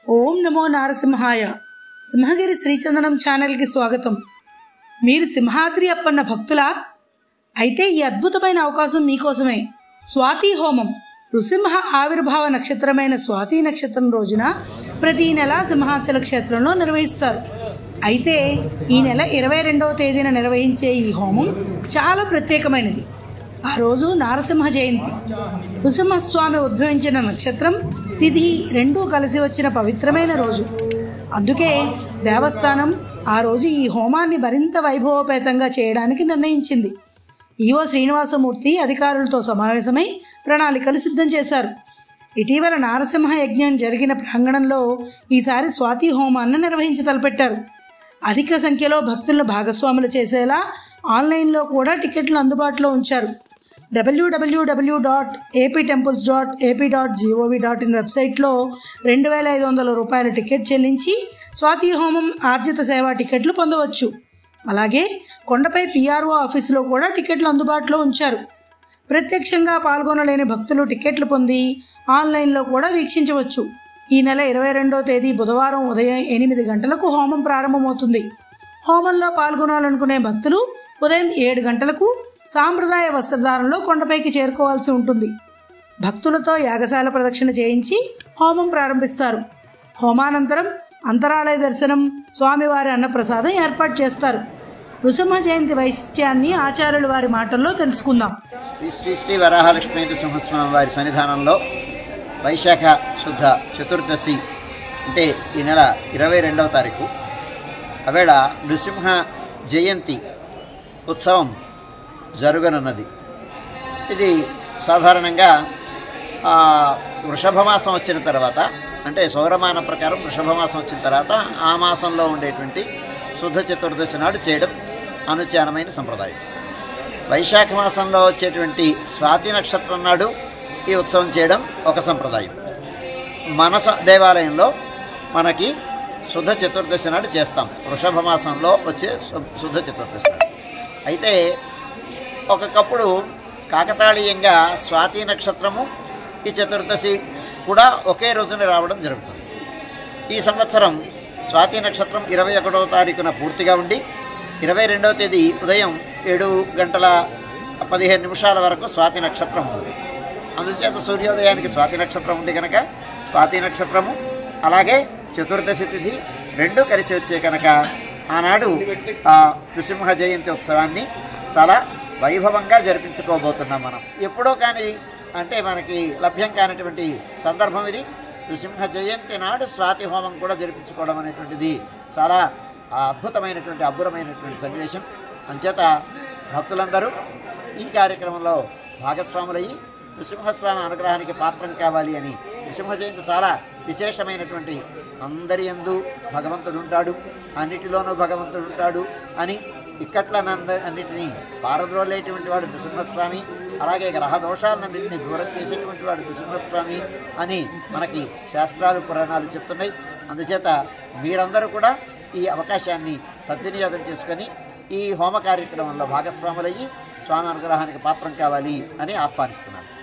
ఓం నమో నారసింహాయ సింహగిరి శ్రీచందనం ఛానల్కి స్వాగతం మీరు సింహాద్రి అప్పన్న భక్తులా అయితే ఈ అద్భుతమైన అవకాశం మీకోసమే స్వాతి హోమం నృసింహ ఆవిర్భావ నక్షత్రమైన స్వాతి నక్షత్రం రోజున ప్రతి నెల సింహాచల క్షేత్రంలో నిర్వహిస్తారు అయితే ఈ నెల ఇరవై రెండవ తేదీన నిర్వహించే ఈ హోమం చాలా ప్రత్యేకమైనది ఆ రోజు నారసింహ జయంతి నృసింహస్వామి ఉద్భవించిన నక్షత్రం తిథి రెండూ కలిసి వచ్చిన పవిత్రమైన రోజు అందుకే దేవస్థానం ఆ రోజు ఈ హోమాన్ని మరింత వైభవోపేతంగా చేయడానికి నిర్ణయించింది ఈవో శ్రీనివాసమూర్తి అధికారులతో సమావేశమై ప్రణాళికలు సిద్ధం చేశారు ఇటీవల నారసింహ యజ్ఞం జరిగిన ప్రాంగణంలో ఈసారి స్వాతి హోమాన్ని నిర్వహించి తలపెట్టారు అధిక సంఖ్యలో భక్తులను భాగస్వాములు చేసేలా ఆన్లైన్లో కూడా టికెట్లు అందుబాటులో ఉంచారు W W W dot AP temples dot AP dot G O V dot in వెబ్సైట్లో రెండు వేల ఐదు వందల రూపాయల టికెట్ చెల్లించి స్వాతి హోమం ఆర్జిత సేవా టికెట్లు పొందవచ్చు అలాగే కొండపై పిఆర్ఓ ఆఫీసులో కూడా టికెట్లు అందుబాటులో ఉంచారు ప్రత్యక్షంగా పాల్గొనలేని భక్తులు టికెట్లు పొంది ఆన్లైన్లో కూడా వీక్షించవచ్చు ఈ నెల ఇరవై రెండో తేదీ బుధవారం ఉదయం ఎనిమిది గంటలకు హోమం ప్రారంభమవుతుంది హోమంలో పాల్గొనాలనుకునే భక్తులు ఉదయం ఏడు గంటలకు సాంప్రదాయ వస్త్రధారణలో కొండపైకి చేరుకోవాల్సి ఉంటుంది భక్తులతో యాగశాల ప్రదక్షిణ చేయించి హోమం ప్రారంభిస్తారు హోమానంతరం అంతరాలయ దర్శనం స్వామివారి అన్నప్రసాదం ఏర్పాటు చేస్తారు నృసింహ జయంతి వైశిష్ట్యాన్ని ఆచార్యుల వారి మాటల్లో తెలుసుకుందాం శ్రీ శ్రీ శ్రీ వరాహలక్ష్మీ నృసింహస్వామి వారి సన్నిధానంలో వైశాఖ శుద్ధ చతుర్దశి అంటే ఈ నెల ఇరవై రెండవ తారీఖు అవేళ నృసింహ జయంతి ఉత్సవం జరగనున్నది ఇది సాధారణంగా ఆ, వృషభమాసం వచ్చిన తర్వాత అంటే సౌరమాన ప్రకారం వృషభమాసం వచ్చిన తర్వాత ఆ మాసంలో ఉండేటువంటి శుద్ధ చతుర్దశి నాడు చేయడం అనుచారమైన సంప్రదాయం వైశాఖ మాసంలో వచ్చేటువంటి స్వాతి నక్షత్రం నాడు ఈ ఉత్సవం చేయడం ఒక సంప్రదాయం మన స- దేవాలయంలో మనకి శుద్ధ చతుర్దశి నాడు చేస్తాం వృషభ మాసంలో వచ్చే శు- శుద్ధ చతుర్దశి నాడు అయితే ఒకప్పుడు కాకతాళీయంగా స్వాతి నక్షత్రము ఈ చతుర్దశి కూడా ఒకే రోజున రావడం జరుగుతుంది ఈ సంవత్సరం స్వాతి నక్షత్రం ఇరవై ఒకటవ తారీఖున పూర్తిగా ఉండి ఇరవై రెండవ తేదీ ఉదయం ఏడు గంటల పదిహేను నిమిషాల వరకు స్వాతి నక్షత్రం ఉంది అందుచేత సూర్యోదయానికి స్వాతి నక్షత్రం ఉంది కనుక స్వాతి నక్షత్రము అలాగే చతుర్దశి తిథి రెండూ కలిసి వచ్చే కనుక ఆనాడు ఆ నృసింహ జయంతి ఉత్సవాన్ని చాలా వైభవంగా జరిపించుకోబోతున్నాం మనం ఎప్పుడో కానీ అంటే మనకి లభ్యం కానటువంటి సందర్భం ఇది నృసింహ జయంతి నాడు స్వాతి హోమం కూడా జరిపించుకోవడం అనేటువంటిది చాలా అద్భుతమైనటువంటి అబ్బురమైనటువంటి సన్నివేశం అంచేత భక్తులందరూ ఈ కార్యక్రమంలో భాగస్వాములయ్యి నృసింహస్వామి అనుగ్రహానికి పాత్రం కావాలి అని నృసింహ జయంతి చాలా విశేషమైనటువంటి అందరి యందు భగవంతుడు ఉంటాడు అన్నిటిలోనూ భగవంతుడు ఉంటాడు అని ఇక్కట్లనంద అన్నిటినీ పారద్రోలేటువంటి వాడు నృసింహస్వామి అలాగే గ్రహ దోషాలన్నింటినీ దూరం చేసేటువంటి వాడు నృసింహస్వామి అని మనకి శాస్త్రాలు పురాణాలు చెప్తున్నాయి అందుచేత మీరందరూ కూడా ఈ అవకాశాన్ని సద్వినియోగం చేసుకొని ఈ హోమ కార్యక్రమంలో భాగస్వాములయ్యి స్వామి అనుగ్రహానికి పాత్రం కావాలి అని ఆహ్వానిస్తున్నాను